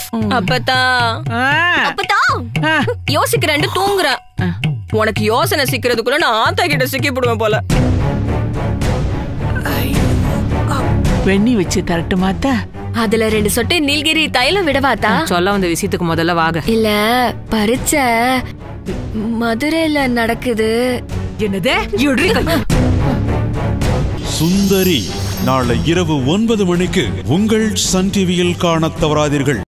அப்பதான் ஆ, அப்பதான் ஆ. யோசிக்கிறேன் தூங்குறேன் உனக்கு யோசனை சிக்கிறதுக்குள்ள நான் ஆத்தா கிட்ட சிக்கி போடுவேன் போல வெண்ணி வச்சு தரட்டுமாத்தா அதுல ரெண்டு சொட்டு நீல்கிரி தைலம் விடவாத்தா சொல்ல வந்த விஷயத்துக்கு முதல்ல வாக இல்ல பரிச்ச மதுரையில நடக்குது என்னது இட்ரி கை. சுந்தரி நாளை இரவு ஒன்பது மணிக்கு உங்கள் சன் டிவியில் காணத் தவறாதீர்கள்